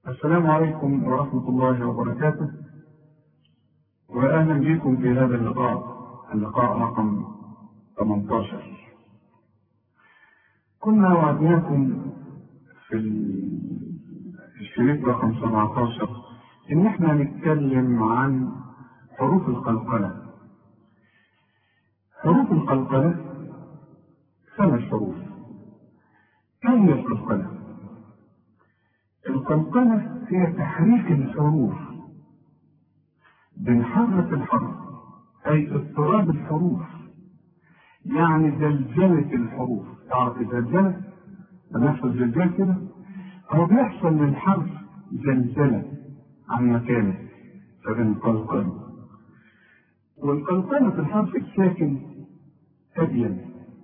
السلام عليكم ورحمة الله وبركاته وأهلا بكم في هذا اللقاء اللقاء رقم 18 كنا وعدناكم في الشريط رقم 17 إن احنا نتكلم عن حروف القلقلة حروف القلقلة خمس حروف كم هي القلقلة؟ القلقلة هي تحريك الحروف بنحرك الحرف أي اضطراب الحروف يعني زلزلة الحروف تعرف الزلزلة؟ لما يحصل زلزال كده هو بيحصل للحرف زلزلة عن مكانه فبنقلقل والقلقلة في الحرف الساكن أبين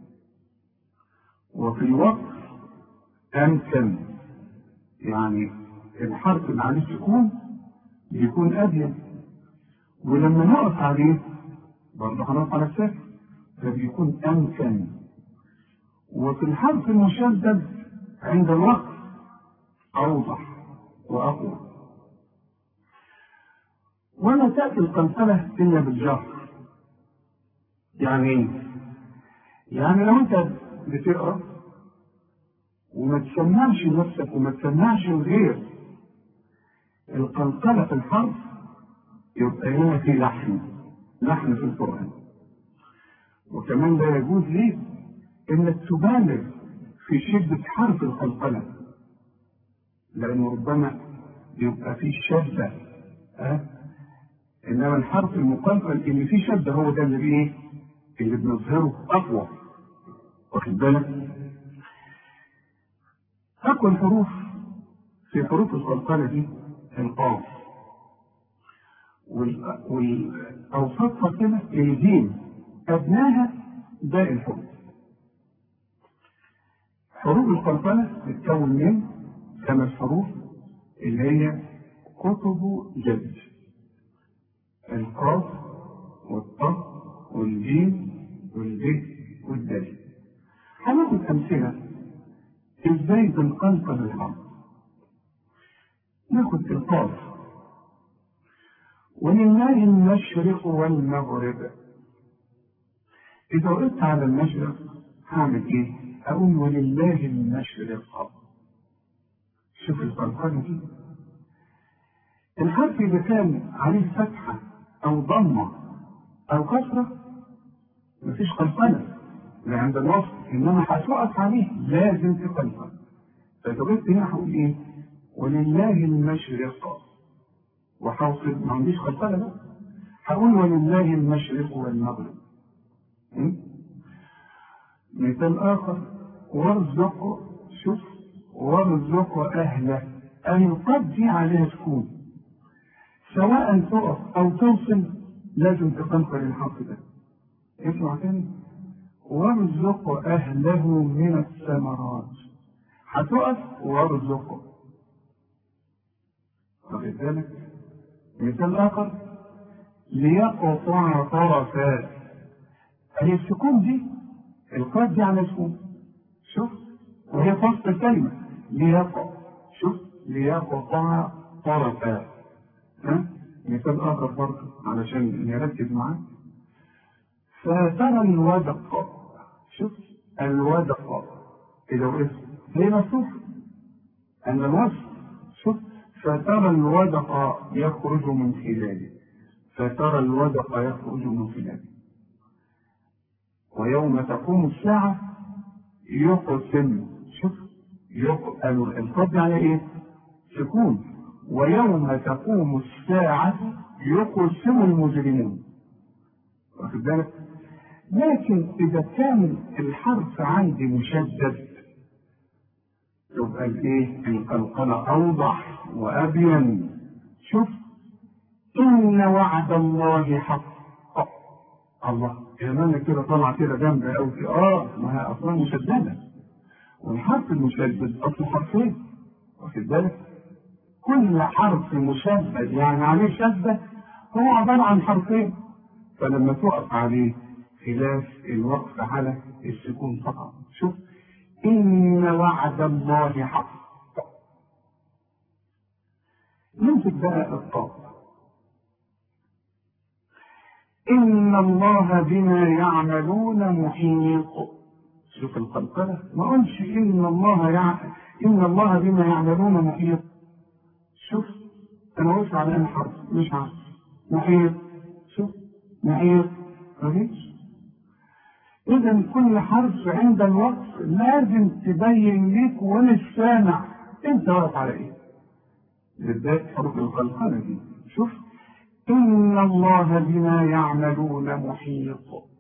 وفي الوقت أمكن يعني الحرف اللي عليه سكون بيكون أبين ولما نقف عليه برضه هنقف على الساكن فبيكون أمكن وفي الحرف المشدد عند الوقت أوضح وأقوى ولا تأتي القلقلة إلا بالجهر يعني إيه؟ يعني لو أنت بتقرأ وما تسمعش نفسك وما تسمعش الغير القلقلة في الحرف يبقى هنا في لحن لحن في القرآن وكمان لا يجوز ليك انك تبالغ في شدة حرف القلقلة لأنه ربما يبقى فيه شدة أه؟ إنما الحرف المقلقل اللي فيه شدة هو ده اللي بيه اللي بنظهره أقوى واخد بالك؟ أقوى الحروف في حروف القلقلة دي القاف والأوسطها كده الجيم أدناها باقي الحروف حروف القلقلة تتكون من خمس حروف اللي هي كتب جد القاف والطاء والجيم والب والدال هناخد أمثلة ازاي بنقلقل الحرف ناخد القاف ولله المشرق والمغرب إذا وقفت على المشرق هعمل إيه؟ أقول ولله المشرق شوف القلقلة دي الحرف إذا كان عليه فتحة أو ضمة أو كسرة مفيش قلقلة لا عند الوصف إنما هتقف عليه لازم تقلقل فإذا وقفت هنا هقول إيه؟ ولله المشرق وحوصل ما عنديش قلقلة بقى هقول ولله المشرق والمغرب مثال آخر وارزق شوف وارزق أهله أن القد عليها سكون سواء تقف أو توصل لازم تقنقل الحرف ده اسمع تاني وارزق أهله من الثمرات هتقف وارزق واخد بالك مثال آخر ليقطع طرفات هي السكون دي القاف دي على سكون شوف وهي فصل الكلمة ليقع شوف ليقطع طرفات ها مثال آخر برضه علشان نركز معاه فترى الودق شوف الودق إذا وقفت هي مفتوح أن الوصف شوف فترى الودق يخرج من خلاله فترى الودق يخرج من خلاله ويوم تقوم الساعة يقسم شوف يقسم القبض على ايه؟ سكون ويوم تقوم الساعة يقسم المجرمون واخد بالك؟ لكن إذا كان الحرف عندي مشدد يبقى الايه؟ القلقلة أوضح وأبين شوف إن وعد الله حق الله كمان كده طالعة كده جامدة أوي اه ما هي أصلا مشددة والحرف المشدد أصله حرفين واخد بالك؟ كل حرف مشدد يعني عليه شدة هو عبارة عن حرفين فلما تقف عليه خلاف الوقف على السكون فقط شوف إن وعد الله حق نمسك بقى الطاء إن الله بما يعملون محيط شوف القلقلة ما قلش إن الله يع... إن الله بما يعملون محيط شوف أنا قلت على أي حرف مش عارف محيط شوف محيط مفيش إذا كل حرف عند الوقف لازم تبين ليك وللسامع أنت واقف على إيه بالذات حروف القلقلة دي شوف إن الله بما يعملون محيط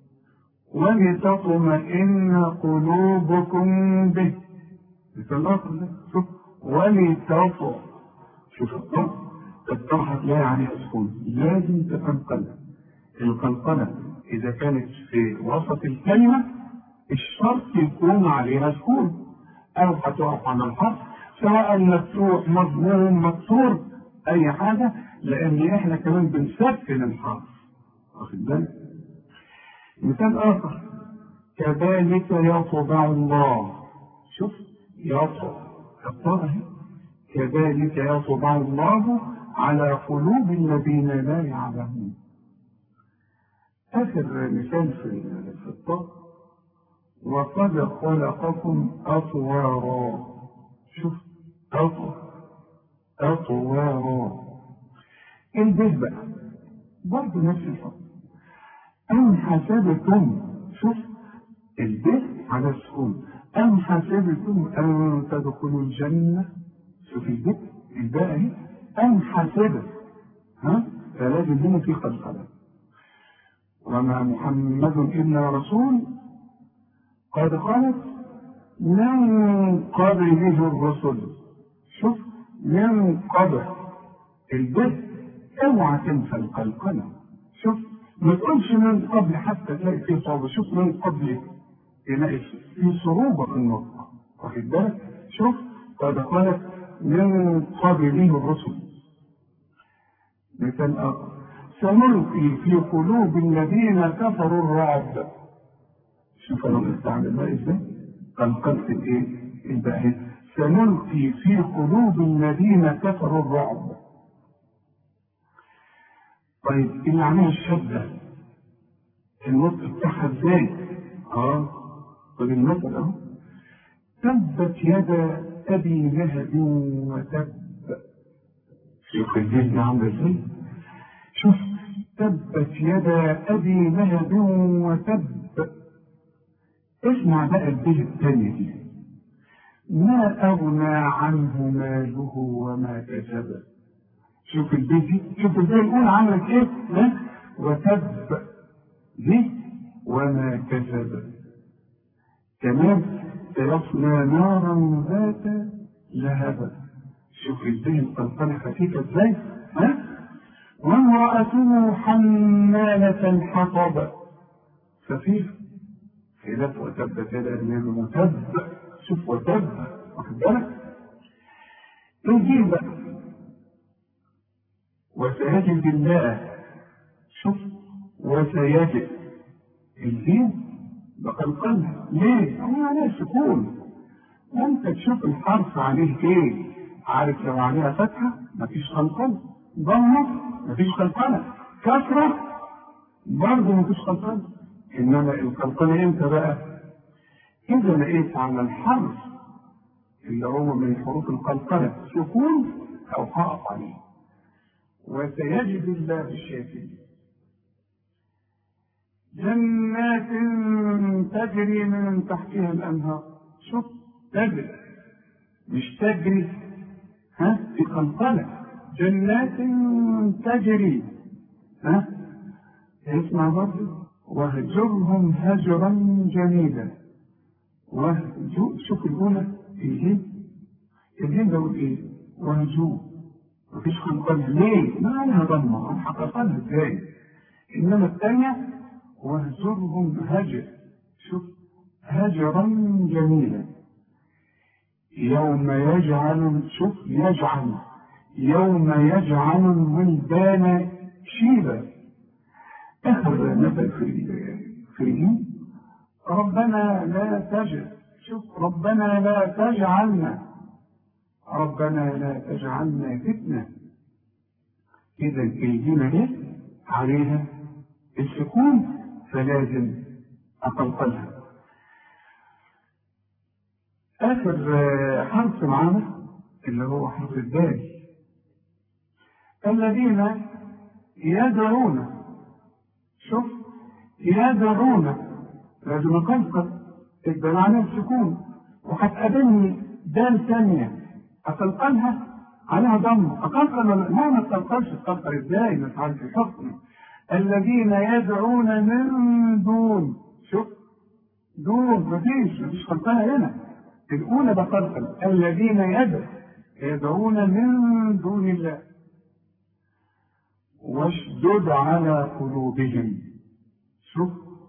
ولتطمئن قلوبكم به مثل شوف ولتطمئن شوف الطرح الطرح هتلاقي عليها سكون لازم تنقلها القلقلة إذا كانت في وسط الكلمة الشرط يكون عليها سكون أو هتقف على الحرف سواء مفتوح مضموم مكسور أي حاجة لأن إحنا كمان بنسكن الحرف واخد بالك؟ مثال آخر كذلك يطبع الله شوف يطبع الطبع اهي كذلك يطبع الله على قلوب الذين لا يعلمون آخر مثال في في الطاق وقد خلقكم أطوارا شوف أطوار أطوارا البيت بقى برضه نفس الحكم أم حسبتم شوف البيت على السكون أم حسبتم أن تدخلوا الجنة شوف البيت الباء اهي أم حسبت ها فلازم هنا في قلقلة وما محمد إلا رسول قد خلت من قبله الرسل شوف من قبل البيت اوعى تنسى القلقلة شوف ما تقولش من قبل حتى تلاقي فيه صعوبة شوف من قبل تلاقي في صعوبة في النطق واخد بالك شوف قد خلت من قبله الرسل مثال آخر سنلقي في قلوب الذين كفروا الرعب شوف انا بستعمل بقى ازاي قلقلت الايه الباقي سنلقي في قلوب الذين كفروا الرعب طيب اللي عليها الشدة النطق بتاعها ازاي؟ اه طب المثل اهو تبت يدا ابي لهب وتب شوف الجلد عامله ازاي؟ شوف تبت يدا ابي لهب وتب اسمع بقى البيه الثانية دي ما أغنى عنه ماله وما كسب شوف البيت دي شوف البيت الأولى عملت إيه؟ ها؟ وتب دي وما كسب كمان سيصلى نارا ذات لهب شوف البيت القلقلة خفيفة ازاي؟ ها؟ وامرأته حمالة الحطب خفيفة خلاف وتب كده الإمام متب شوف وتب واخد بالك؟ الجيل بقى وسيجد الله شوف وسيجد الجيل بقلقلها ليه؟ هو عليه سكون وانت تشوف الحرف عليه ايه؟ عارف لو عليها فتحة مفيش قلقلة ضمة مفيش قلقلة كسرة برضه مفيش قلقلة انما القلقلة امتى بقى؟ اذا لقيت على الحرف اللي هو من حروف القلقلة سكون او هقف عليه وسيجد الله الشاكرين جنات تجري من تحتها الانهار شوف تجري مش تجري ها في قلقلة جنات تجري ها اسمع برضه واهجرهم هجرا جميلا واهجو شوف الأولى الجيم الجيم ده ايه؟ وهجوه مفيش قلقلة ليه؟ ما عليها ضمة هنحققها ازاي؟ إنما الثانية واهجرهم هجر شوف هجرا جميلا يوم يجعل شوف يجعل يوم يجعل الولدان شيبا اخر مثل في في الدين ربنا لا تجعل شوف ربنا لا تجعلنا ربنا لا تجعلنا فتنة إذا الجيمة دي عليها السكون فلازم أقلقلها آخر حرف معانا اللي هو حرف الدال الذين يدعون شوف يدعون لازم أقلقل الدال على السكون وهتقابلني دال ثانية أقلقلها عليها ضم أقلقل لا ما تقلقلش تقلقل ازاي مش عارف الحكم الذين يدعون من دون شوف دون مفيش مفيش قلقلة هنا الأولى بقلقل الذين يدعو يدعون من دون الله واشدد على قلوبهم شوف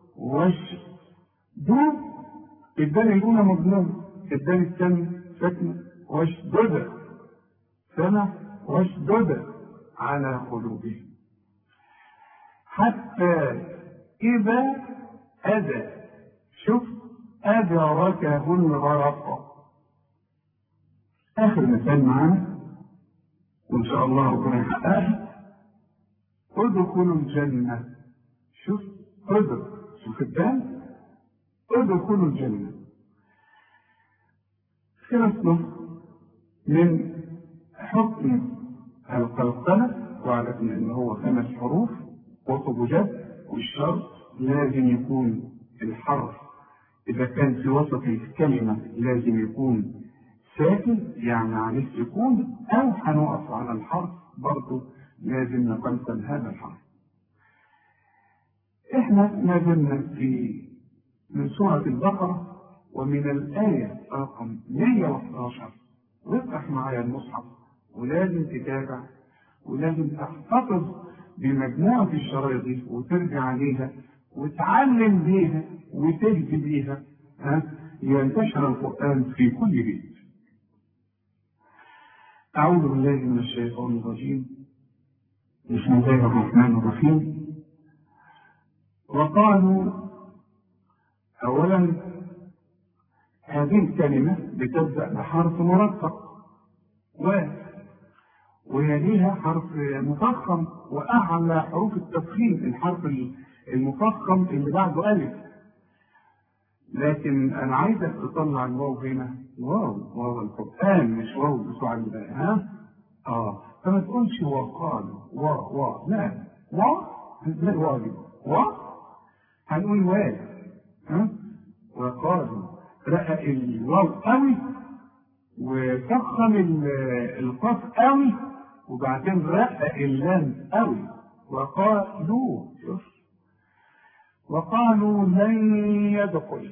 واشدد الدال الأولى مضمون الدال الثانية ساكنة واشدد سنة واشدد على قلوبهم حتى إذا أذى شوف أدركه الغرق آخر مثال معانا وإن شاء الله ربنا يحققها ادخلوا الجنة شوف ادخل شوف الدال ادخلوا الجنة خلصنا من حكم القلقلة وعرفنا ان هو خمس حروف وطب جد والشرط لازم يكون الحرف اذا كان في وسط الكلمة لازم يكون ساكن يعني عليه سكون او هنقف على الحرف برضه لازم نقلقل هذا الحرف احنا ما زلنا في من سورة البقرة ومن الآية رقم 111 وافتح معايا المصحف ولازم تتابع ولازم تحتفظ بمجموعة الشرايط دي وترجع عليها وتعلم بيها وتهدي بيها ها ينتشر القرآن في كل بيت. أعوذ بالله من الشيطان الرجيم بسم الله الرحمن الرحيم وقالوا أولا هذه الكلمة بتبدأ بحرف مرقق و ويليها حرف مفخم وأعلى حروف التفخيم الحرف المفخم اللي بعده ألف لكن أنا عايزك تطلع الواو هنا واو واو القرآن مش واو بتوع ها اه فما تقولش وقالوا وا وا لا وا لا واجب وا هنقول واو ها وقالوا رقق الواو قوي وفخم القاف قوي وبعدين رقق اللام قوي وقالوا شوف وقالوا لن يدخل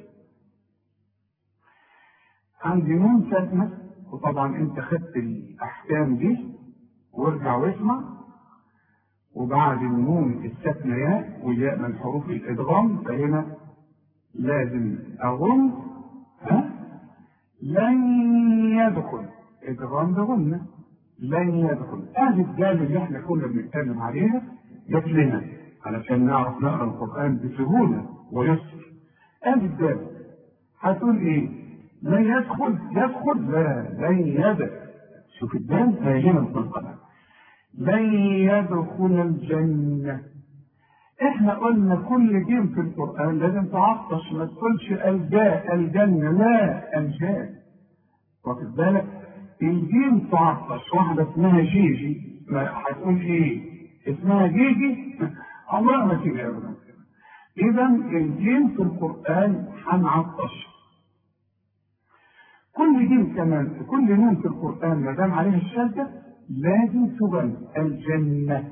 عندي نون ساكنة وطبعا انت خدت الاحكام دي وارجع واسمع وبعد النون الساكنة ياء والياء من حروف الادغام فهنا لازم اغم ها لن يدخل ادغام بغنة لن يدخل ادي الدال اللي احنا كنا بنتكلم عليها جت لنا علشان نعرف نقرا القران بسهوله ويسر ادي الدال هتقول ايه لن يدخل يدخل لا لن يدخل شوف الدال فاهمه القران لن يدخل الجنه احنا قلنا كل جيم في القرآن لازم تعطش ما تقولش الجاء الجنة لا الجاء واخد بالك الجيم تعطش واحدة اسمها جيجي ما هتقول ايه اسمها جيجي الله ما تيجي اذا الجيم في القرآن هنعطش كل جيم كمان كل نون في القرآن ما دام عليها الشدة لازم تبان الجنة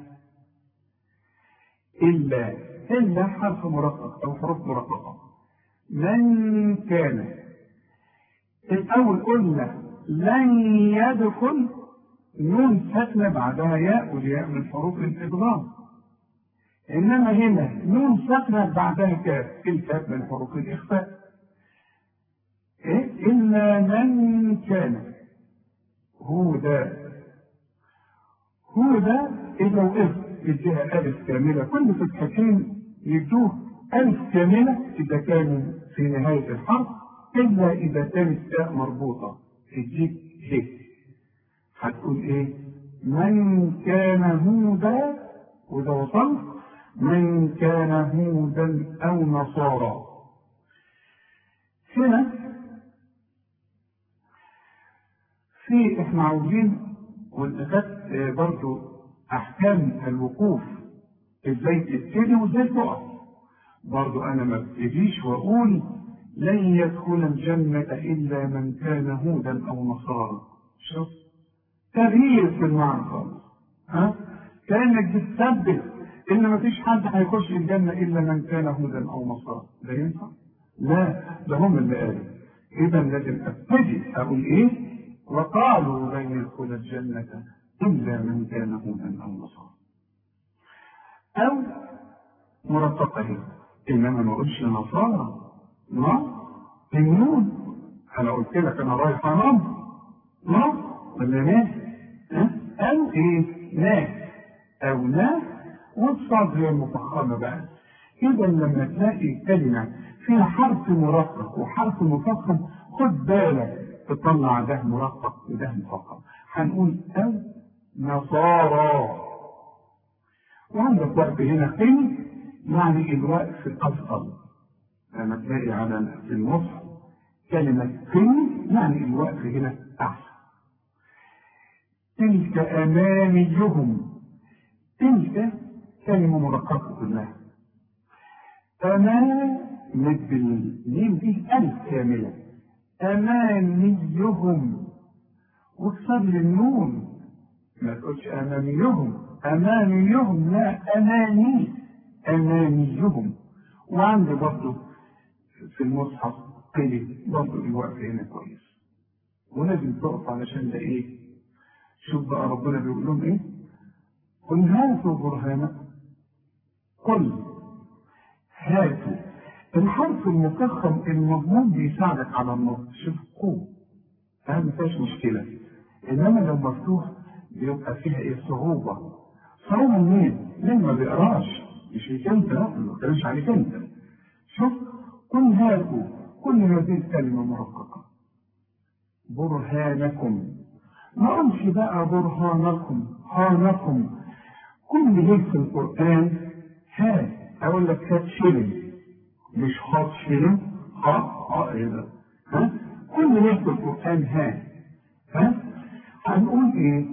إلا إلا حرف مرقق أو حروف مرققة من كان الأول قلنا لن يدخل نون ساكنة بعدها ياء والياء من حروف الإدغام إنما هنا نون ساكنة بعدها كاف الكاف من حروف الإخفاء إيه؟ إلا من كان هو ده هو ده إذا وقفت يديها ألف كاملة كل فتحتين يدوه ألف كاملة إذا كانوا في نهاية الحرف إلا إذا كانت تاء مربوطة تديك هيك هتقول إيه؟ من كان هودا وإذا وصلت من كان هودا أو نصارى هنا في احنا عاوزين والأخذت برضو أحكام الوقوف ازاي تبتدي وازاي تقف برضو أنا ما ابتديش وأقول لن يدخل الجنة إلا من كان هودا أو نصارى شوف تغيير في المعنى خالص ها كأنك بتثبت إن ما فيش حد هيخش الجنة إلا من كان هودا أو نصارى ده ينفع؟ لا ده هم اللي قالوا إذا لازم أبتدي أقول إيه؟ وقالوا لن يدخل الجنة إلا من كان هودا أو نصارى أو مرتقه إنما ما أقولش نصارى ما النون أنا قلت لك أنا رايح أنام ما ولا ناس أو إيه ناس أو ناس والصاد هي المفخمة بقى إذا لما تلاقي كلمة فيها حرف مرقق وحرف مفخم خد بالك تطلع ده مرقق وده مفخم هنقول أو نصارى وعندك وقت هنا قل يعني الوقت الأفضل لما تلاقي على في المصحف كلمة قل يعني الوقت هنا أحسن تلك أمانيهم تلك كلمة مرققة كلها أمان مد الميم دي ألف كاملة أمانيهم واكسر النون ما تقولش أمانيهم أمانيهم لا أماني أمانيهم وعندي برضه في المصحف قلت برضه الوقت هنا كويس ولازم تقف علشان ده إيه شوف بقى ربنا بيقول لهم إيه قل هاتوا برهانكم قل هاتوا الحرف المفخم المضمون بيساعدك على النطق شوف قوة ها ما فيهاش مشكلة إنما لو مفتوح بيبقى فيها إيه صعوبة صعوبة منين؟ ليه ما بيقراش مش ليك أنت لا ما بتكلمش عليك أنت شوف قل هاتوا كل هذه الكلمة مرققة برهانكم ما قلش بقى برهانكم هانكم كل ليه في القرآن ها أقول لك هات شلم مش خاط شلم ها ها إيه ده ها كل ليه في القرآن ها ها هنقول إيه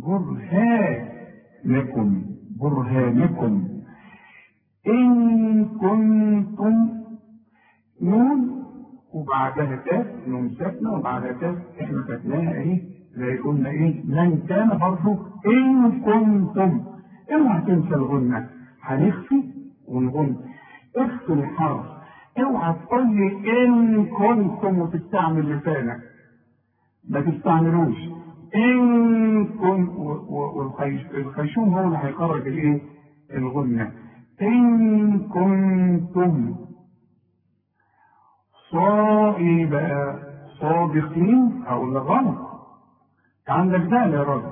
برهانكم برهانكم إن كنتم نون وبعدها كاف نون ساكنة وبعدها كاف احنا خدناها ايه زي قلنا ايه من كان برضه ان كنتم اوعى تنسى الغنة هنخفي ونغن اخفي الحرف اوعى تقول لي ان كنتم وتستعمل لسانك ما تستعملوش ان كنت والخيشوم هو اللي هيخرج الايه الغنة ان كنتم صائب صادقين او غلط عندك ده يا راجل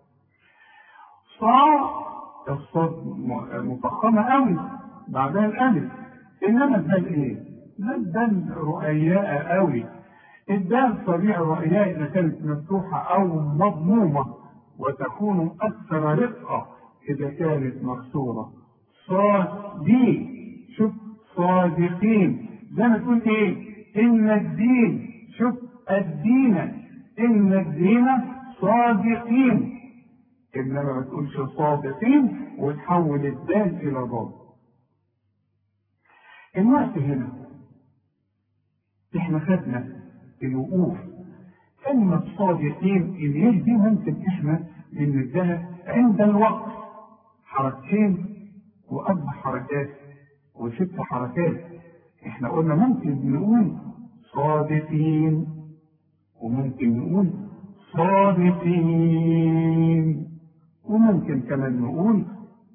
صا الصاد مفخمه قوي بعدها الالف انما الدال ايه؟ ده الدال رؤياء قوي الدال طبيعي رؤياء اذا كانت مفتوحه او مضمومه وتكون اكثر رقه اذا كانت مكسوره صادي شوف صادقين زي ما تقول ايه ان الدين شوف الدين ان الدين صادقين انما ما تقولش صادقين وتحول الدال الى ضاد الوقت هنا احنا خدنا الوقوف كلمة صادقين اليد دي ممكن احنا بندها عند الوقت حركتين واربع حركات وست حركات احنا قلنا ممكن نقول صادقين وممكن نقول صادقين وممكن كمان نقول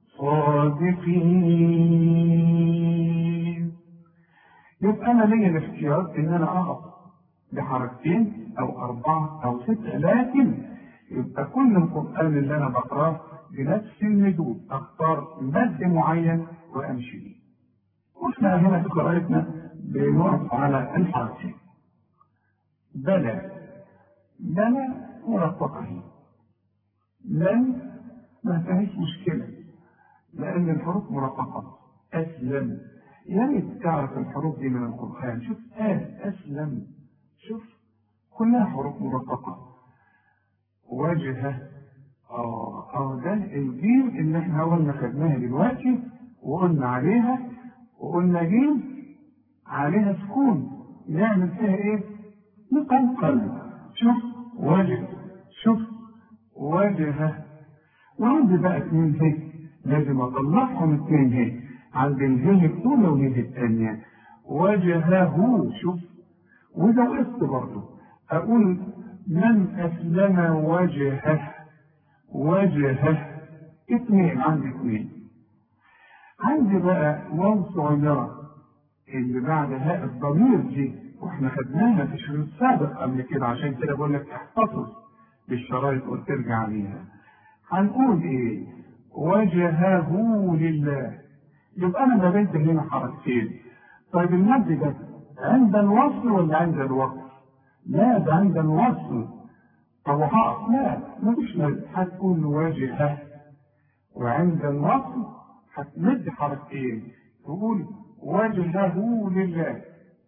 صادقين يبقى انا ليا الاختيار ان انا اقف بحركتين او اربعه او سته لكن يبقى كل القران اللي انا بقراه بنفس المدود اختار مد معين وامشي بيه واحنا هنا في قراءتنا بنقف على الحركتين بلى بلى مرققه أسلم ما فيهاش مشكلة لأن الحروف مرققة أسلم يا ريت تعرف الحروف دي من القرآن شوف آه أسلم شوف كلها حروف مرققة وجهه اه اه ده الجيم اللي احنا قلنا خدناها دلوقتي وقلنا عليها وقلنا جيم عليها سكون نعمل فيها ايه؟ نقلقل شوف وجه شوف وجهه وعندي بقى اتنين هي لازم اطلعهم اتنين هي عند الهي الاولى والهي الثانيه وجهه شوف وده وقفت برضه اقول من اسلم وجهه وجهه اثنين عندي اثنين عندي بقى واو صغيرة اللي بعد هاء الضمير دي واحنا خدناها في شريط سابق قبل كده عشان كده بقول لك احتفظ بالشرايط وترجع عليها هنقول ايه وجهه لله يبقى انا ما بنت هنا حركتين طيب المد ده عند الوصل ولا عند الوقف لا ده عند الوصل طب وهقف لا مفيش مد هتقول وجهه وعند الوصل هتمد حركتين تقول وجهه لله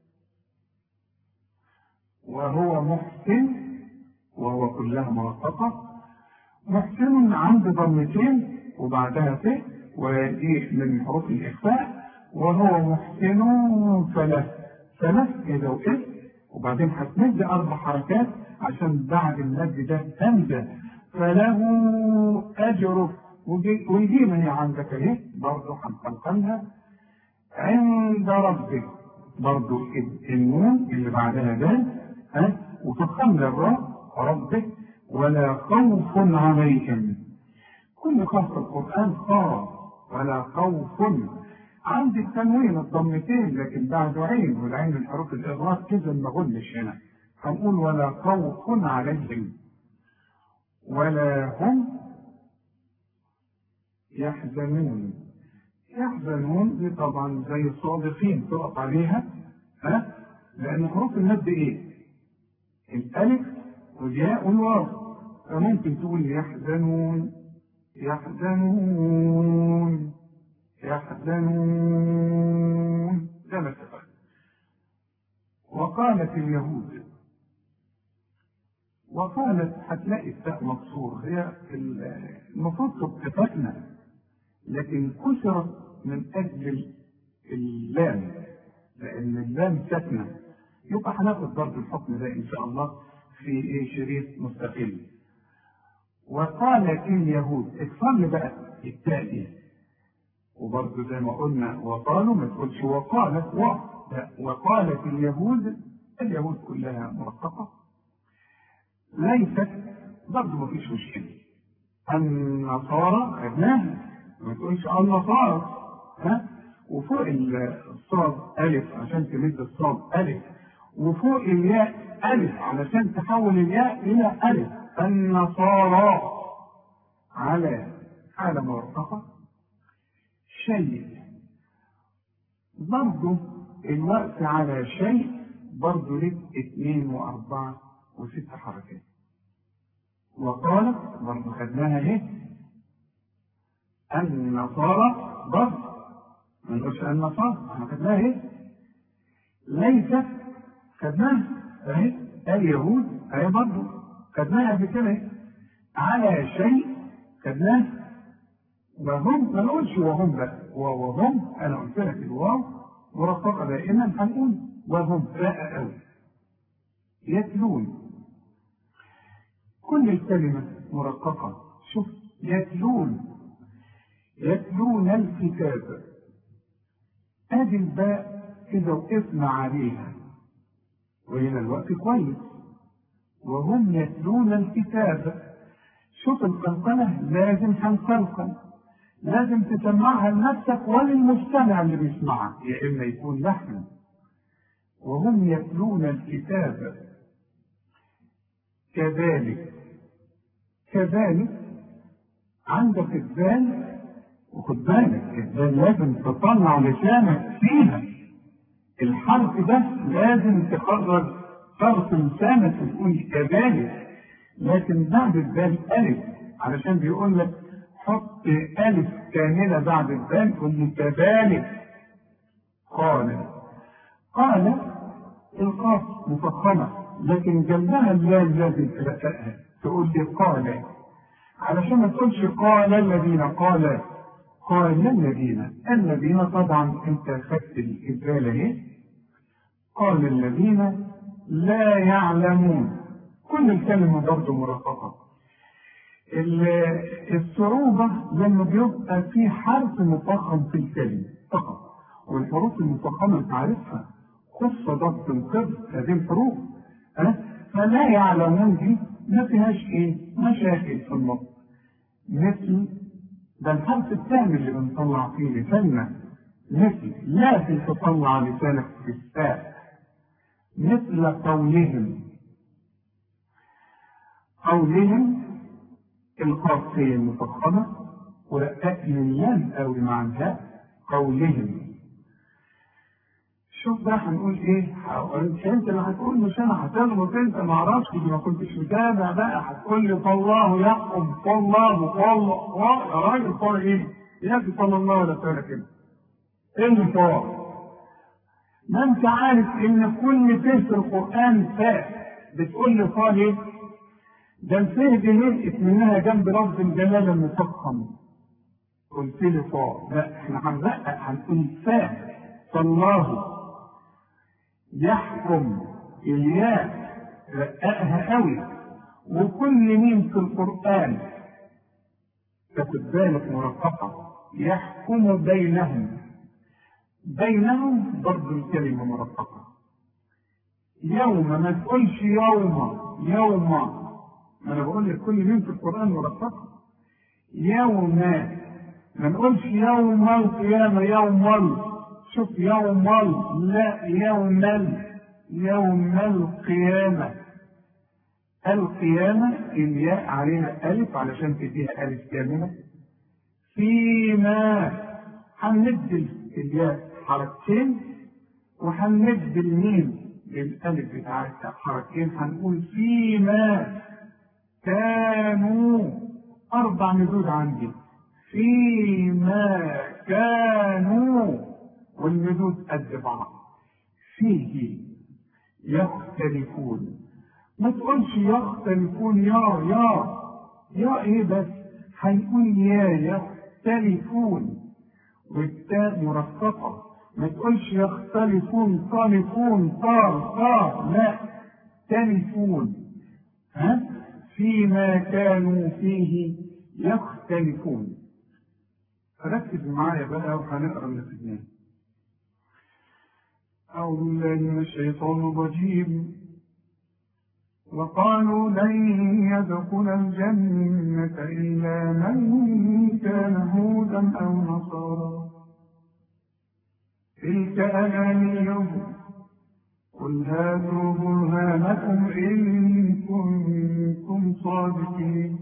وهو محسن وهو كلها مرققة محسن عند ضمتين وبعدها ف ودي من حروف الإخفاء وهو محسن فله فله كده وإف وبعدين هتمد أربع حركات عشان بعد المد ده همزة فله أجره ويجينا هي عندك اهي برضه هنقلقلها عند ربك برضه النون اللي بعدها ده ها وتخلى الراء ربك ولا خوف عليهم كل خوف في القرآن خاف ولا خوف عندي التنوين الضمتين لكن بعده عين والعين من حروف الإغراق كده ما قلناش هنا هنقول ولا خوف عليهم ولا هم يحزنون يحزنون دي طبعا زي الصادقين تقف عليها ها لأن حروف المد إيه؟ الألف والياء والواو فممكن تقول يحزنون يحزنون يحزنون ده ما اتفقنا وقالت اليهود وقالت هتلاقي التاء مكسور هي المفروض تبقى ساكنه لكن كسرت من اجل اللام لان اللام ساكنه يبقى هناخد برضه الحكم ده ان شاء الله في ايه شريط مستقل وقالت اليهود اتصل بقى التاء دي وبرضه زي ما قلنا وقالوا ما تقولش وقالت و لا وقالت اليهود اليهود كلها مرققه ليست برضه ما فيش مشكله النصارى خدناها ما تقولش النصارى ها وفوق الصاد ألف عشان تمد الصاد ألف وفوق الياء ألف علشان تحول الياء إلى ألف النصارى على حالة مرتفعة شيء برضه الوقت على شيء برضه لك اثنين وأربعة وست حركات وقالت برضه خدناها اهي النصارى برضه ما نقولش النصارى احنا خدناها اهي ليست خدناها اهي اليهود اهي برضه خدناها قبل كده اهي على شيء خدناه وهم ما نقولش وهم بقى وهم انا قلت لك الواو مرققه دائما هنقول وهم باء قوي يتلون كل الكلمة مرققة شوف يتلون يتلون الكتاب ادي الباء كده وقفنا عليها وهنا الوقت كويس وهم يتلون الكتاب شوف القلقلة لازم هنقلقل لازم تسمعها لنفسك وللمستمع اللي بيسمعها يا اما يكون لحن وهم يتلون الكتاب كذلك كذلك عندك الذال وخد بالك الذال لازم تطلع لسانك فيها الحرف ده لازم تخرج طرف لسانك وتقول كذلك لكن بعد الذال ألف علشان بيقول لك حط ألف كاملة بعد الدال تقول لي كذلك قال قال القاف مفخمة لكن جنبها اللام لازم تلقاها تقول لي قال علشان ما تقولش قال الذين قال قال الذين الذين طبعا انت خدت الإزالة اهي قال الذين لا يعلمون كل الكلمة برضه مرققة الصعوبة لما بيبقى في حرف مفخم في الكلمة فقط والحروف المفخمة تعرفها خص ضبط القبض هذه الحروف أه؟ فلا يعلمون دي ما فيهاش ايه مشاكل في النطق مثل ده الحرف الثاني اللي بنطلع فيه لساننا مثل لازم تطلع لسانك في الساء مثل قولهم قولهم الخاصية المفخمة ورقات اللام قوي مع الهاء قولهم شوف بقى هنقول ايه؟ مش انت اللي هتقول مش انا هتغلط انت ما اعرفش ما كنتش متابع بقى هتقول لي فالله يحكم فالله فالله يا راجل فار ايه؟ يا اخي صلى الله ولا سنه كده. ايه اللي فار؟ ما انت عارف ان كل فيه في القران فاء بتقول لي فار ايه؟ ده الفيه دي نلقت منها جنب لفظ الجلاله المفخم. قلت لي فار لا احنا هنرقق هنقول فاء فالله يحكم الياء رققها قوي وكل مين في القرآن تاخد بالك مرققة يحكم بينهم بينهم برضه الكلمة مرققة يوم ما تقولش يوم يوم ما انا بقول لك كل مين في القرآن مرققة يوم ما نقولش يوم القيامة يوم شوف يوم لا يوم ال يوم القيامة القيامة الياء عليها ألف علشان تديها ألف كاملة فيما هنمد الياء حركتين وهنمد الميم للألف بتاعتها حركتين هنقول فيما كانوا أربع مدود عندي فيما كانوا والمدود قد بعض فيه يختلفون ما تقولش يختلفون يا يا يا ايه بس هنقول يا يختلفون والتاء مرققة ما تقولش يختلفون طالفون طار طار لا تلفون ها فيما كانوا فيه يختلفون ركز معايا بقى وهنقرا اللي في دماغي أعوذ بالله من الشيطان الرجيم وقالوا لن يدخل الجنة إلا من كان هودا أو نصارى تلك أمانيهم قل هاتوا برهانكم إن كنتم صادقين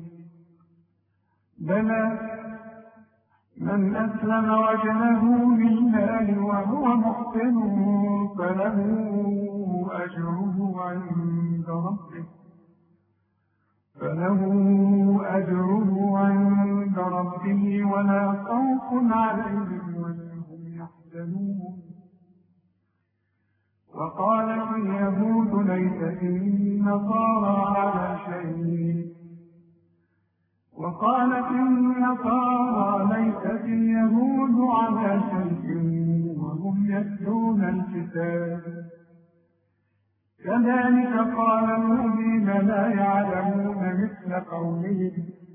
بلى من أسلم وجهه لله وهو محسن فله أجره عند ربه فله أجره عند ربه ولا خوف عليهم ولا هم يحزنون وقالت اليهود ليست النصارى على شيء وقالت النصارى ليست اليهود على شيء وهم يتلون الكتاب كذلك قال الذين لا يعلمون مثل قولهم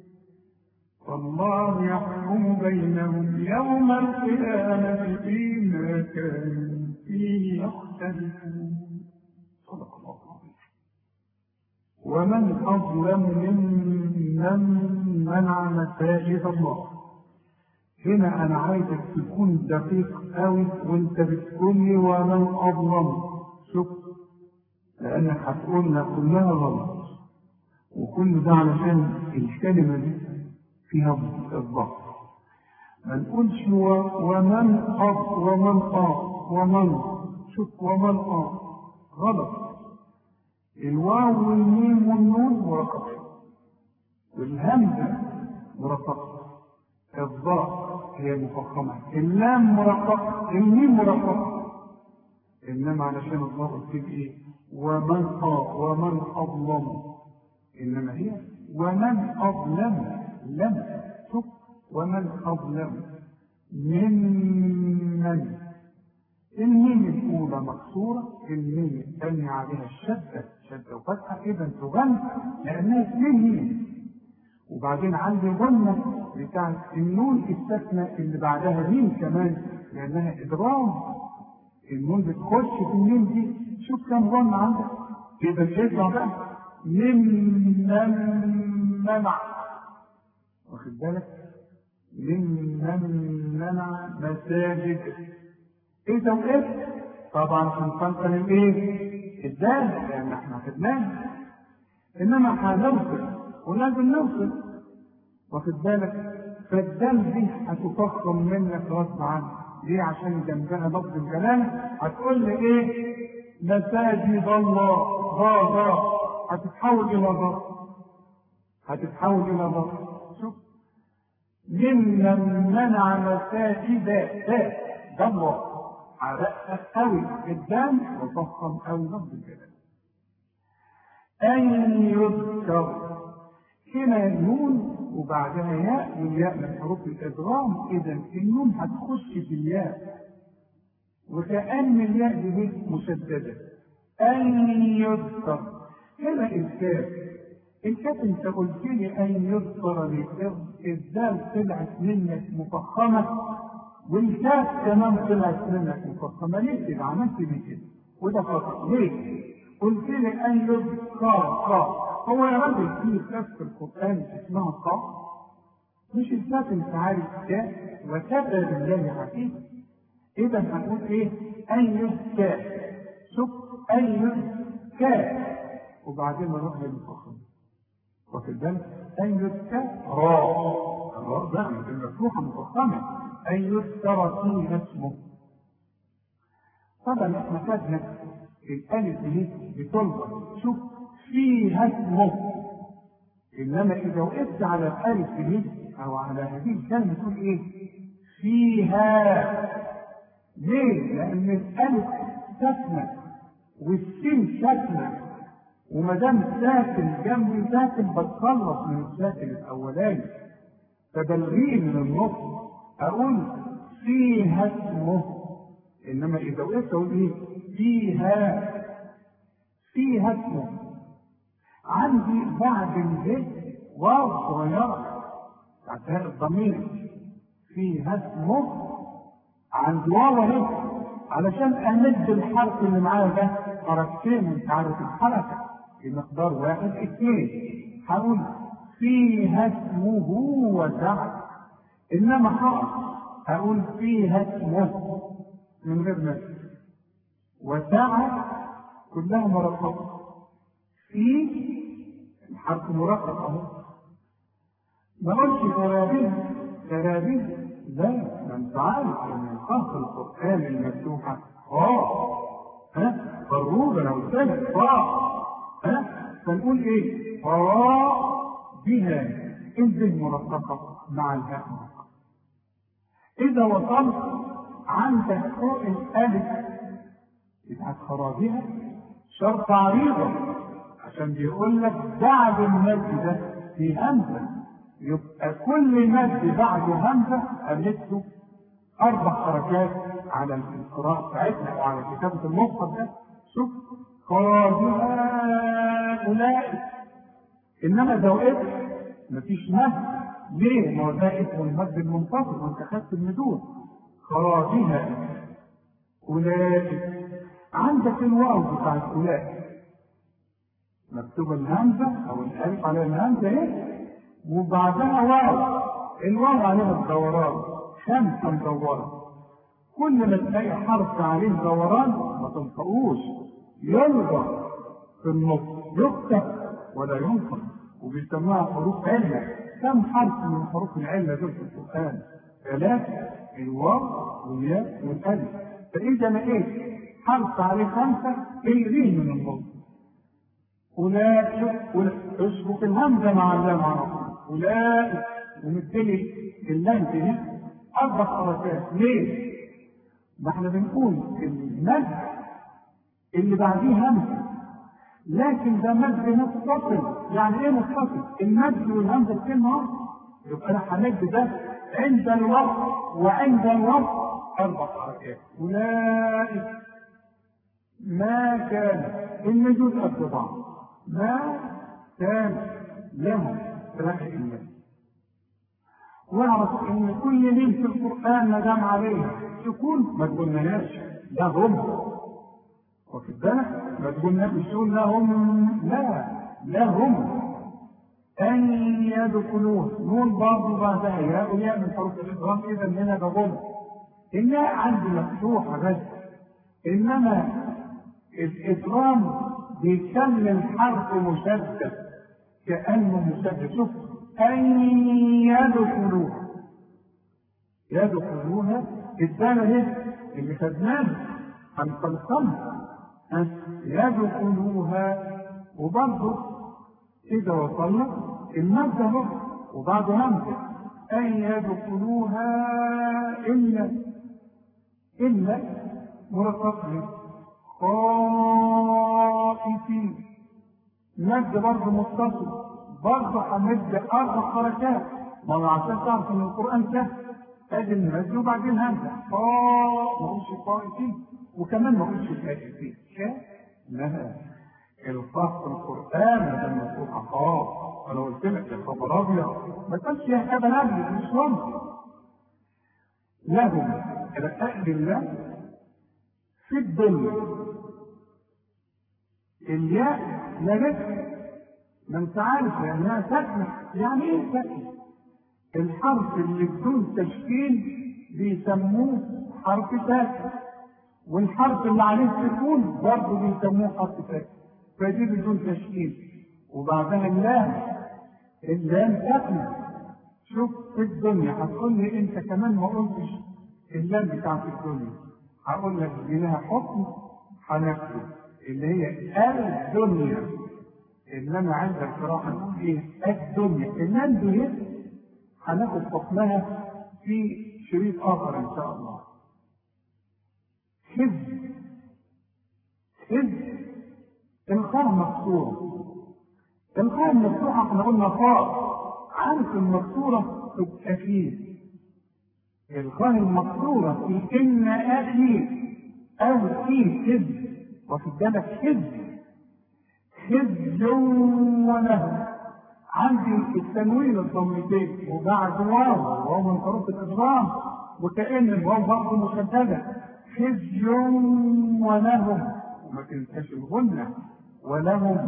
والله يحكم بينهم يوم القيامة فيما كانوا فيه يختلفون صدق الله العظيم ومن أظلم ممن منع مساجد الله هنا أنا عايزك تكون دقيق قوي وأنت بتقول لي ومن أظلم شوف لأنك هتقول لنا كلها غلط وكل ده علشان الكلمة دي فيها الضغط ما نقولش ومن أض ومن آه ومن شوف ومن آه غلط الواو والميم والنون وقف والهمزة مرققة الضاء هي مفخمة اللام مرققة الميم مرققة إنما علشان الضاء قلت إيه ومن آه ومن أظلم إنما هي ومن أظلم لم شوف ومن أظلم ممن الميم الأولى مكسورة الميم الثانية عليها الشدة شدة وفتحة إذا تغنى لأنها اثنين ميم وبعدين عندي ظنة بتاعت النون الساكنة اللي بعدها ميم كمان لأنها إدغام النون بتخش في الميم دي شوف كم ظن عندك يبقى يطلع بقى ممن منع واخد بالك ممن منع مساجد اذا وقفت طبعا هنقنقل الايه الدال لان احنا خدناها انما هنوصل ولازم نوصل واخد بالك فالدال دي هتفخم منك غصب عنك ليه عشان جنبها لفظ الجلال هتقول لي ايه مساجد الله ضا ضا هتتحول الى ضا هتتحول الى ضا شوف ممن منع مساجد ذا ده الله عرقت قوي قدام وفخم قوي لفظ الجلال أن يذكر هنا نون وبعدها ياء والياء من حروف الإدغام إذا النون هتخش في الياء وكأن الياء دي مشددة أن يذكر هنا الكاف الكاف انت قلت لي أن يذكر لي الدال طلعت منك مفخمة والكاف كمان طلعت منك مفخمة ليه كده عملت لي كده وده خطأ ليه؟ قلت لي أن يذكر قا هو يا راجل في كاف في القرآن اسمها قا مش الكاف انت عارف كاف وكفى بالله حكيم إذا هنقول إيه؟ أن يذكى شوف أن يذكى وبعدين نروح للمفخم واخد بالك؟ أن يذكى راء الراء ده المفتوحة مفخمة أن يذكر فيها اسمه طبعا احنا خدنا الألف دي بتنظر شوف فيها اسمه إنما إذا وقفت على الألف دي أو على هذه الكلمة تقول إيه؟ فيها ليه؟ لأن الألف ساكنة والسين ساكنة وما دام ساكن جنب ساكن بتخلص من الساكن الأولاني فبلغيه من النص أقول فيها اسمه إنما إذا وقفت أقول إيه؟ فيها فيها اسمه عندي بعد الهد واو صغيرة بتاعت الضمير فيها اسمه عند واو اهي علشان امد الحرف اللي معايا ده حركتين انت عارف الحركه بمقدار واحد اثنين هقول فيها اسمه وسعد انما حرف هقول فيها اسمه من غير نفس وسعد كلها مرققه في الحرف مرقق اهو ما قلتش ترابيز ترابيز لا ما انت عارف ان الخط القرآن المفتوحة اه ها فالروج انا قلت لك اه ها فنقول ايه اه بها انزل مرققة مع الهاء مرققة اذا وصلت عندك فوق الالف بتاعت خراجها شرط عريضة عشان بيقول لك بعد المد ده في همزة يبقى كل مد بعده همزة قلته أربع حركات على القراءة بتاعتنا أو على كتابة المصحف ده شوف خراجها أولئك إنما إذا وقفت مفيش مد ليه؟ ما هو ده اسمه المد المنفصل وأنت خدت المدود خراجها أولئك عندك الواو بتاعت أولئك مكتوبة الهمزة أو الألف على الهمزة إيه؟ وبعدها واو الواو عليها الدوران خمسة مدورة كل ما تلاقي حرف عليه دوران ما تنطقوش يلغى في النص يكتب ولا ينطق وبيسموها حروف علة كم حرف من حروف العلة دول في القرآن؟ ثلاثة الواو والياء والألف فإذا لقيت حرف عليه خمسة الغيه من النص أولئك اشبك الهمزة مع اللام على طول أولئك ومدلي اللام دي اربع حركات ليه؟ ما احنا بنقول المد اللي بعديه همزه لكن ده مد متصل يعني ايه متصل؟ المد والهمزه كلمه واحده يبقى انا همد ده عند الوقت وعند الوقت اربع حركات اولئك ما كان النجوز الطباع ما كان لهم رحم الله واعرف ان كل مين في القران ما دام عليه سكون ما تقولناش ده هم واخد بالك ما تقولناش تقول لهم لا لا هم ان يدخلوه نون برضه بعدها يا ويا من حروف الادغام اذا هنا ده هم الناء عندي مفتوحه بس انما الادغام بيكمل حرف مشدد كانه مشدد شوف ان يدخلوها يدخلوها الدالة اهي اللي خدناها هنقلقلها يدخلوها وبرضه إذا وصلنا المادة اهو وبعد همزة أن يدخلوها إلا إلا مرتقب خائفين مد برضه متصل برضه همد اربع حركات ما هو عشان تعرف ان القران سهل ادي المد وبعدين همزه قا ما قلتش قائتين وكمان ما قلتش كائتين شا لا القاف في القران ده مفتوحه قاف انا قلت لك يا خبر ابيض ما تقولش يا كده نبي مش ممكن لهم رقاء لله في الدنيا الياء لا رزق ما انت عارف لانها ساكنه يعني ايه ساكنه الحرف اللي بدون تشكيل بيسموه حرف ساكن والحرف اللي عليه سكون برضه بيسموه حرف ساكن فدي بدون تشكيل وبعدها اللام اللام ساكنه شوف في الدنيا هتقول لي انت كمان ما قلتش اللام بتاعت الدنيا هقول لك دي لها حكم هناخده اللي هي الدنيا انما عند القراءه نقول ايه الدنيا اللام دي هناخد حكمها في شريط اخر ان شاء الله حزب حزب الخاء مكسوره الخاء المفتوحه احنا قلنا خاء عارف المكسوره في الاخير الخاء المكسوره في ان اخي او في حزب واخد بالك حزب حزب وله عندي التنوين الضمتين وبعد واو وهو من حروف الادغام وكأن الواو برضه مشددة حزب ولهم وما تنساش الغنة ولهم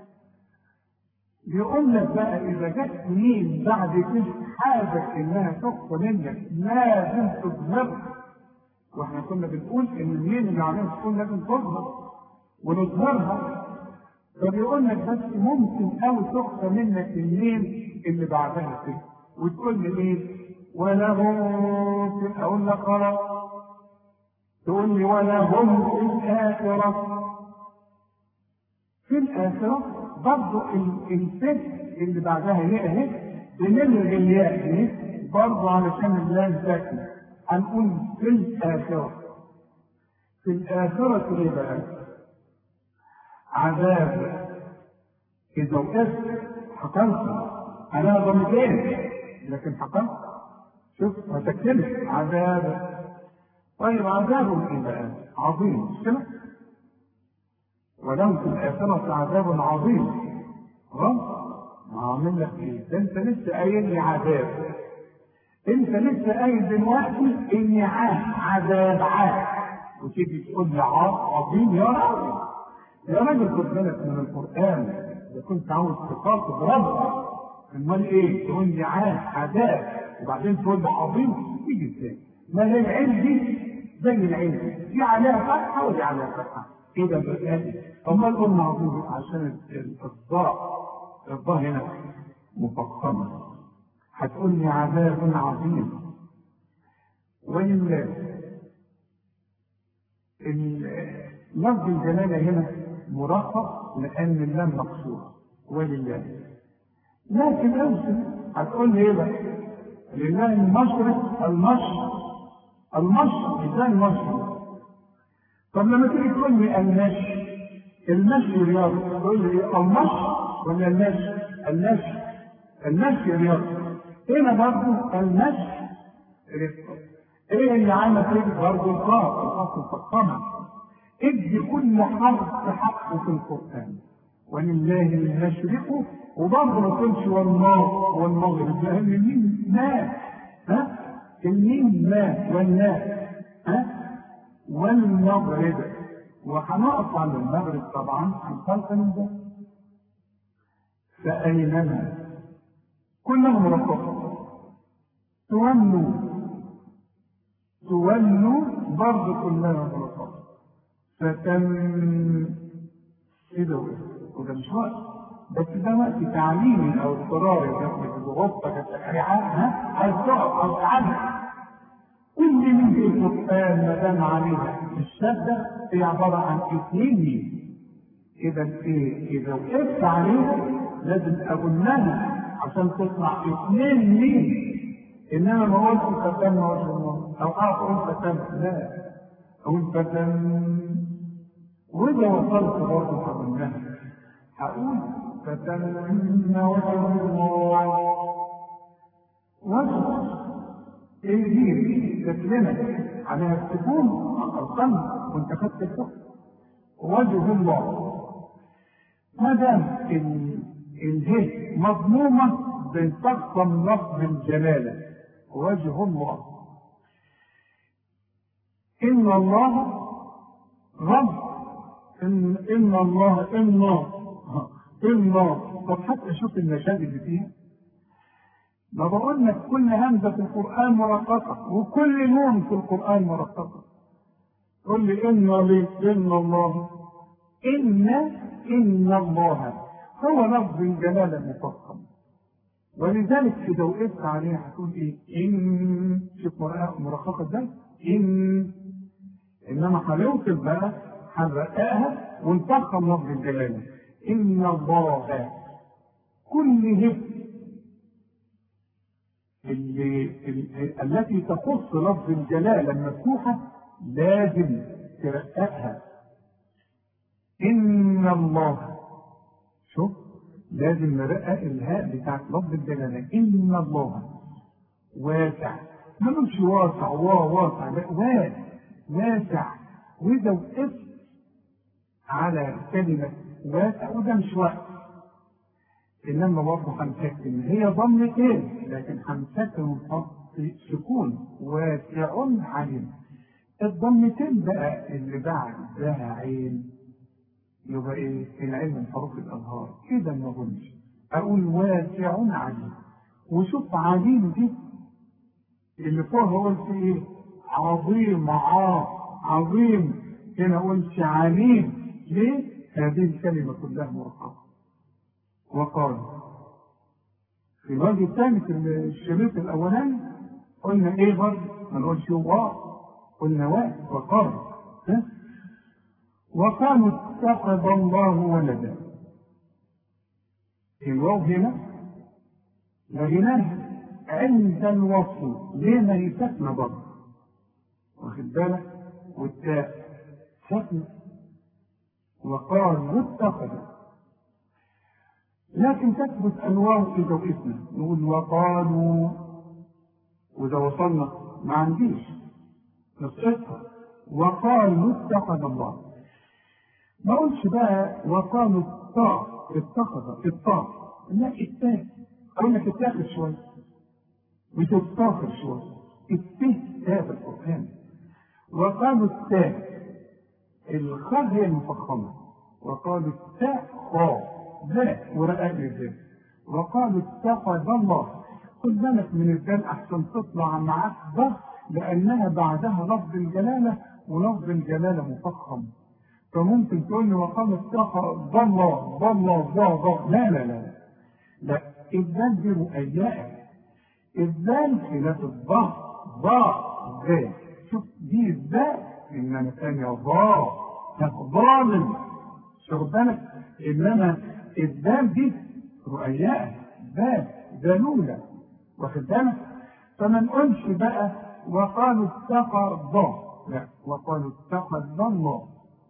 يقول لك بقى إذا جت مين بعد كده حاجة إنها تخفى منك لازم تظهر واحنا كنا بنقول ان المين اللي عليها تكون لازم تظهر ونظهرها فبيقول لك بس ممكن قوي تخفى منك المين اللي بعدها كده وتقول لي ايه ولهم في اقول لك خلاص تقول لي ولهم في الاخره في الاخره برضه الفت اللي بعدها هي اهي بنلغي الياء دي برضه علشان اللام ساكنه هنقول في الآخرة في الآخرة إيه بقى؟ عذاب إذا وقفت حكمت أنا ضمتين لكن حكمت شوف ما تكتبش عذاب طيب عذاب إيه بقى؟ عظيم مش كده؟ ولهم في الآخرة عذاب عظيم غلط ما عامل لك إيه؟ ده أنت لسه قايل لي عذاب انت لسه قايل دلوقتي اني عاد عذاب عاد وتيجي تقول لي عاد عظيم يا راجل يا راجل خد بالك من القران اذا كنت عاوز تخاطب ربك امال ايه تقول لي عاد عذاب وبعدين تقول لي عظيم تيجي ازاي ما هي العين دي زي العين دي دي عليها فتحه ودي عليها فتحه كده بقى امال قلنا عظيم عشان الضاء الضاء هنا مفخمه هتقول لي عذاب عظيم ولله لفظ الجلالة هنا مرخص لأن اللام مقصورة ولله لكن أوصل هتقول لي ايه بقى؟ لله المشرق المشرق المشرق ازاي المشرق؟ طب لما تيجي تقول لي المشي المشي رياضة تقول لي ايه المشي ولا المشي؟ المشي المشي رياضة هنا برضه المشي رفقة ايه اللي عمل كده برضه القاف القاف مفخمة ادي كل حرف حقه في القرآن ولله المشرق وبرضه ما تقولش والنار والمغرب لان الميم ما ها الميم ما والناس ها والمغرب وهنقف على المغرب طبعا في الخلق من ده فأينما كلها مرققة تولوا تولوا برضه كلها مرققة فتم كده وده مش وقت بس ده وقت تعليمي او اضطراري ده بغصتك التشريعات ها عايز تقف او تعلم كل من في القرآن ما دام عليها الشدة هي عبارة عن اثنين مين إذا إيه؟ إذا وقفت عليها لازم أقولها عشان تطلع اثنين مين إنما ما قلت فتن وجه الله أو أقول فتن لا أقول فتن وإذا وصلت برضه هقولها هقول فتن وجه الله وجه الجيل تسلمك على السكون القلب وانت خدت الحكم وجه الله ما دام الهي مضمومه بتقسم لفظ الجلاله وجه الله ان الله رب ان ان الله ان ان طب حتى شوف النشاد اللي فيه ما بقول لك كل همزه في القران مرققه وكل نون في القران مرققه قل لي ان لي ان الله ان ان الله هو لفظ الجلاله المفخم ولذلك اذا وقفت عليها هتقول ايه ان شوف مرققه ازاي ان انما هنوصل بقى هنرققها ونفخم لفظ الجلاله ان الله كل هب اللي اللي التي تخص لفظ الجلالة المفتوحة لازم ترققها إن الله شوف لازم نرقق الهاء بتاعت لفظ الجلالة إن الله واسع ما نقولش واسع وا واسع لا واسع واسع وإذا وقفت على كلمة واسع وده مش وقت انما برضه هنسكن هي ضمتين لكن هنسكن في سكون واسع عليم الضمتين بقى اللي بعد لها عين يبقى ايه العلم من حروف الانهار كده ما اقولش اقول واسع عليم وشوف عليم دي اللي فوق قلت ايه عظيم ع عظيم هنا قلت عليم ليه هذه الكلمه كلها مرققه وقال في الوجه الثاني في الشريط الاولاني قلنا ايه برضه ما نقولش واو قلنا واو وقال ها وقالوا اتخذ الله ولدا الواو هنا لغناها عند الوصل ليه ما هي ساكنه برضه واخد بالك والتاء ساكنه وقال اتخذ لكن تثبت الواو اذا وقفنا نقول وقالوا واذا وصلنا ما عنديش نسقطها وقالوا اتخذ الله ما اقولش بقى وقالوا الطاء اتخذ الطاء لا التاء اقول لك اتاخد شويه بتتاخر شويه التاء تاء في القران وقالوا التاء الخاء هي المفخمه وقالوا التاء خاء ذات ورقاق الذات وقالوا اتخذ الله خد بالك من الدال احسن تطلع معاك ضغط لانها بعدها لفظ الجلاله ولفظ الجلاله مفخم فممكن تقول لي وقالوا اتخذ الله ضل ضل لا لا لا لا الدال دي رؤياء الدال خلاف الضاء ضاء ذات شوف دي الذات انما ثانيه ضاء ظالم شوف بالك انما الدال دي رؤياء بال ذلولة واخد بالك فما نقولش بقى وقالوا اتخذ لا وقالوا اتخذ الله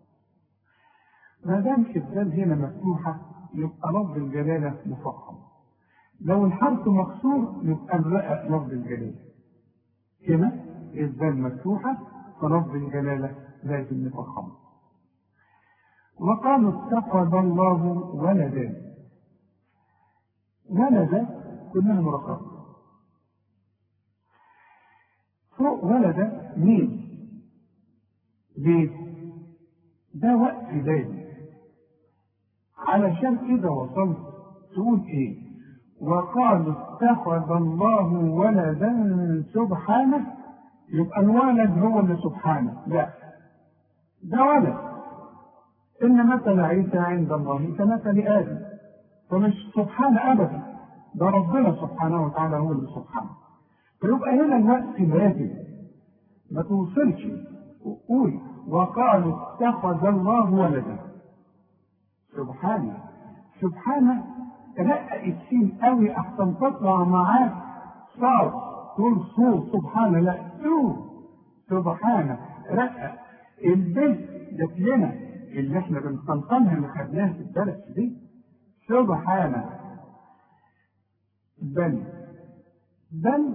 ما دام الدال هنا مفتوحة يبقى لفظ الجلالة مفخم لو الحرف مكسور يبقى الرأى لفظ الجلالة هنا الدال مفتوحة فلفظ الجلالة لازم نفخم وقالوا اتخذ الله ولدا ولدا كلها مرقبة فوق ولدا مين ليه ده وقت دايما علشان كده وصلت تقول ايه وقالوا اتخذ الله ولدا سبحانه يبقى الولد هو اللي سبحانه لا ده ولد ان مثل عيسى عند الله كمثل ادم فمش سبحانه ابدا ده ربنا سبحانه وتعالى هو اللي سبحانه فيبقى هنا الوقت لازم ما توصلش قول وقالوا اتخذ الله ولدا سبحانه سبحانه رقق السين قوي احسن تطلع معاه صار تقول صور سبحانه لا سور سبحانه رقق البيت جات لنا اللي احنا بنقنقنها اللي خدناها في الدرس دي سبحانه بل بل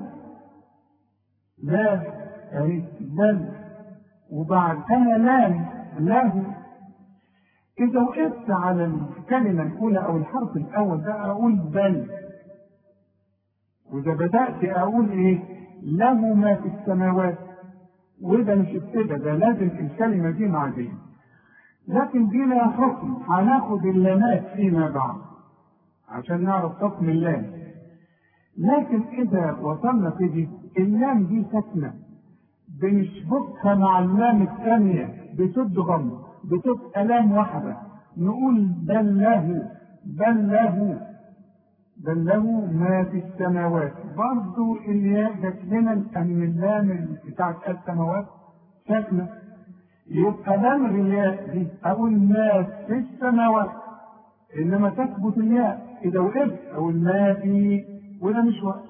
لا يعني بل وبعدها لام له إذا وقفت على الكلمة الأولى أو الحرف الأول ده أقول بل وإذا بدأت أقول إيه له ما في السماوات وده مش ابتدى ده لازم الكلمة دي مع دي لكن دي لها حكم هناخد اللامات فيما بعد عشان نعرف حكم اللام لكن إذا وصلنا في دي اللام دي ساكنة بنشبكها مع اللام الثانية بتد غم بتبقى لام واحدة نقول بل له بل له بل له ما في السماوات برضو الياء جت لنا لأن اللام بتاعت السماوات ساكنة يبقى لام الياء دي أقول ما في السماوات إنما تثبت الياء إذا وقفت أقول ما في وده مش وقت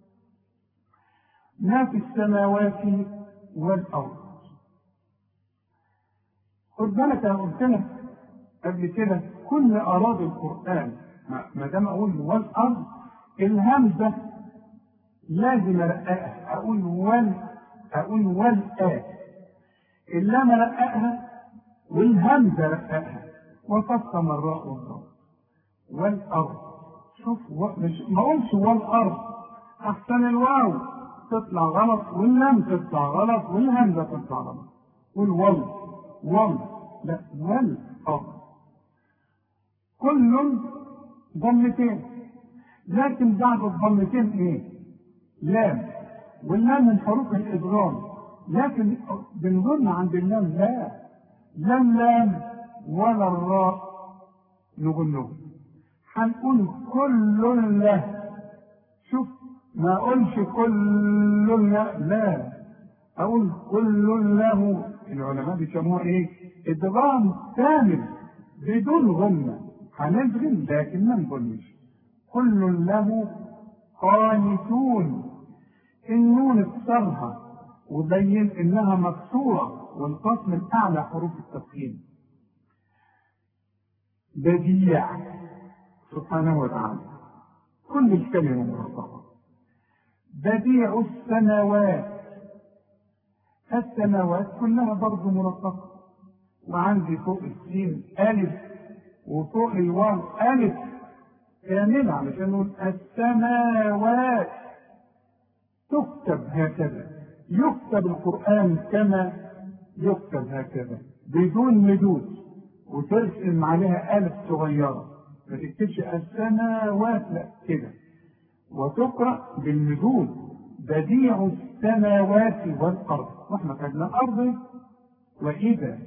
ما في السماوات والأرض خد بالك انا قلت لك قبل كده كل اراضي القران ما دام اقول والارض الهمزه لازم ارققها اقول وال اقول والآ اللام ارققها والهمزه ارققها وقسم الراء والضاد والارض شوف و... مش ما اقولش والارض احسن الواو تطلع غلط واللام تطلع غلط والهمزه تطلع غلط والوال وال لا والأرض كل ضمتين لكن بعد الضمتين ايه لام واللام من حروف الادغام لكن بنظن عند اللام لا لا اللام ولا الراء نغنه هنقول كل له شوف ما اقولش كل لا لا اقول كل له العلماء بيسموها ايه؟ ادغام كامل بدون غنة هندغم لكن ما نغنش كل له قانتون النون اكسرها وبين انها مكسوره والقسم الاعلى حروف التفخيم بديع سبحانه وتعالى كل الكلمه مرتبطه بديع السماوات السماوات كلها برضه مرققة وعندي فوق السين ألف وفوق الواو ألف كاملة علشان نقول السماوات تكتب هكذا يكتب القرآن كما يكتب هكذا بدون مدود وترسم عليها ألف صغيرة ما تكتبش السماوات لا كده وتقرأ بالمدود بديع السماوات والأرض واحنا خدنا الأرض وإذا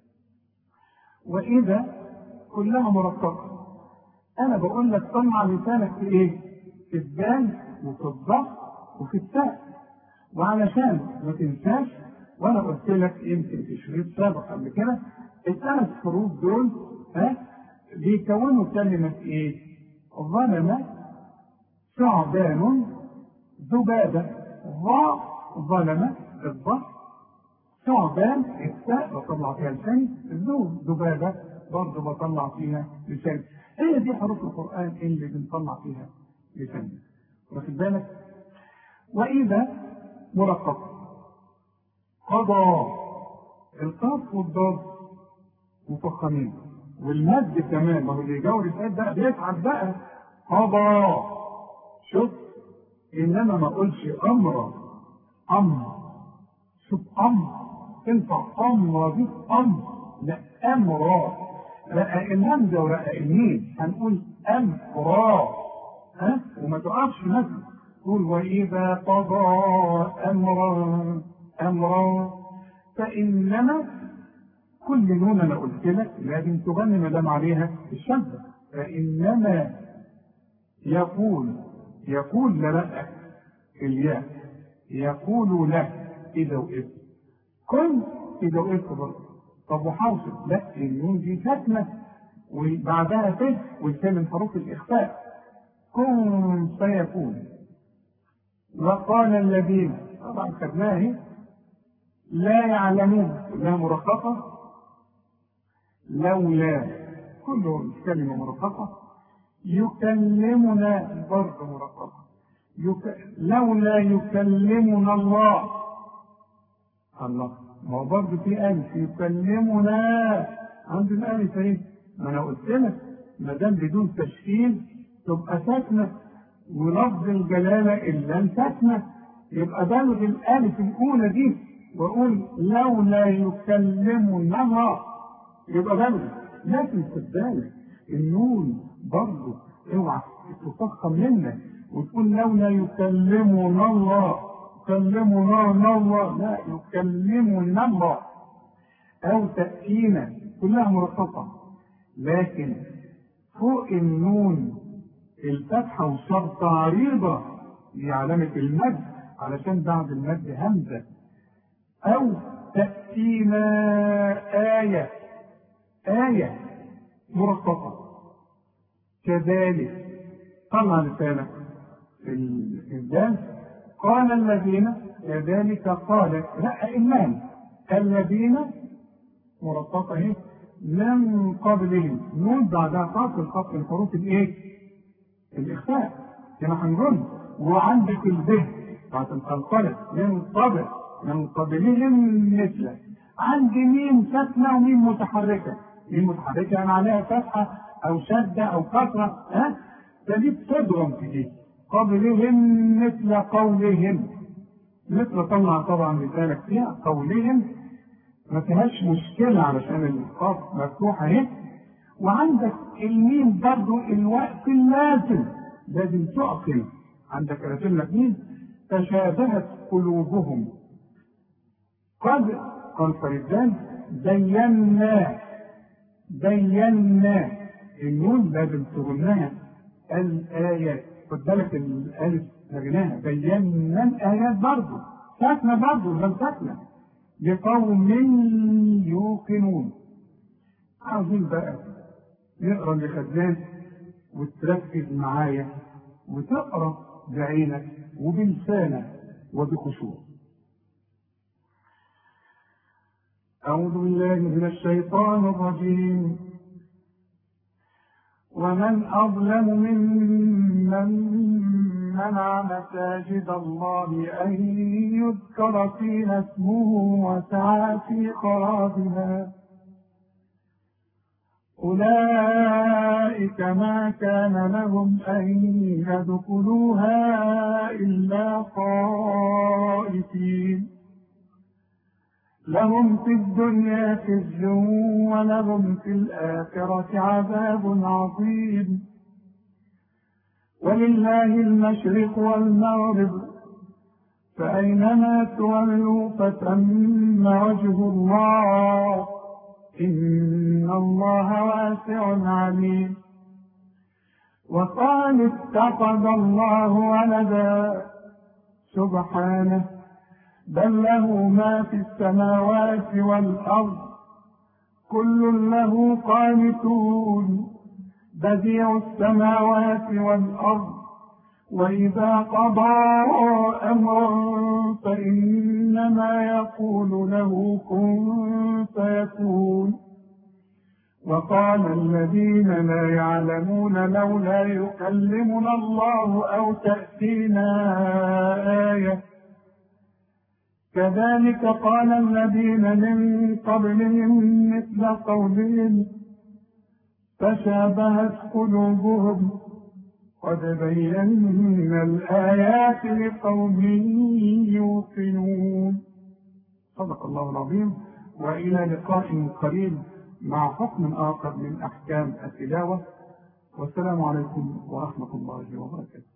وإذا كلها مرققة أنا بقول لك طلع لسانك في إيه؟ في الدال وفي الضغط وفي التاء وعلشان ما تنساش وأنا قلت لك يمكن في شريط سابق قبل كده الثلاث حروف دول ها بيكونوا كلمة إيه؟ ظلم ثعبان ذبابة ضاء ظلمة الضغط ثعبان التاء بطلع فيها لساني ذو ذبابة برضه بطلع فيها لساني هي دي حروف القرآن اللي بنطلع فيها لساني واخد بالك وإذا مرققة قضى القاف والضاد مفخمين والمد كمان ما هو اللي يجاور الآيات بقى بيتعب بقى قضى شوف إنما ما أقولش أمر أمر شوف أمر تنفع أمر دي أمر لا أمر رقق الهمزة ورقق الميم هنقول أمر ها وما تقفش مثلا قول وإذا قضى أمرا أمرا فإنما كل نون أنا قلت لك لازم تغني ما دام عليها الشدة فإنما يقول يقول لا الياء يقول له إذا وإذا كن إذا وإذا برضه طب وحاصل لا النون دي ساكنة وبعدها ت والتاء من حروف الإخفاء كن فيكون وقال الذين طبعا خدناها لا يعلمون لا مرققة لولا كله كلمة مرققة يكلمنا برضه مرققة يك... لولا يكلمنا الله الله ما هو برضه في ألف يكلمنا عند الألف اهي ما أنا قلت لك ما دام بدون تشكيل تبقى ساكنة ولفظ الجلالة إلا ساكنة يبقى بلغ الألف الأولى دي وأقول لولا يكلمنا الله يبقى بلغ لكن خد بالك النون برضه اوعى تفخم منك وتقول لولا يكلمنا الله يكلمنا الله لا يكلمنا الله أو تأتينا كلها مرققة لكن فوق النون الفتحة والشرطة عريضة دي علامة المد علشان بعد المد همزة أو تأتينا آية آية مرققة كذلك طلع لسانك في الإنجاز قال الذين كذلك قال لا إيمان الذين مرققة اهي من قبلهم نون بعدها قاف الخط من حروف الايه؟ الإخفاء كما هنقول وعندك الذهن بتاعت القلقلة من قبل من قبلهم مثله عندي ميم ساكنة وميم متحركة ميم متحركة يعني عليها فتحة أو شدة أو كسرة ها فدي بتضرم في دي قبلهم مثل قولهم مثل طلع طبعا لسانك فيها قولهم ما فيهاش مشكلة علشان القاف مفتوحة اهي وعندك الميم برضو الوقت اللازم لازم تعقل عندك رسم لك مين تشابهت قلوبهم قد قال فريدان بينا بينا النون لازم تغناها الآيات خد بالك الألف لغناها بينا الآيات برضه ساكنة برضه لم ساكنة لقوم يوقنون عاوزين بقى نقرا اللي خدناه وتركز معايا وتقرا بعينك وبلسانك وبخشوع أعوذ بالله من الشيطان الرجيم ومن أظلم ممن منع مساجد الله أن يذكر فيها اسمه وسعى في خرابها أولئك ما كان لهم أن يدخلوها إلا خائفين لهم في الدنيا خزي ولهم في الآخرة عذاب عظيم ولله المشرق والمغرب فأينما تولوا فتم وجه الله إن الله واسع عليم وقال اتخذ الله ولدا سبحانه بل له ما في السماوات والأرض كل له قانتون بديع السماوات والأرض وإذا قضى أمرا فإنما يقول له كن فيكون وقال الذين لا يعلمون لولا يكلمنا الله أو تأتينا آية كذلك قال الذين من قبلهم مثل قولهم فشابهت قلوبهم قد بينا الآيات لقوم يوقنون صدق الله العظيم وإلى لقاء قريب مع حكم آخر من أحكام التلاوة والسلام عليكم ورحمة الله وبركاته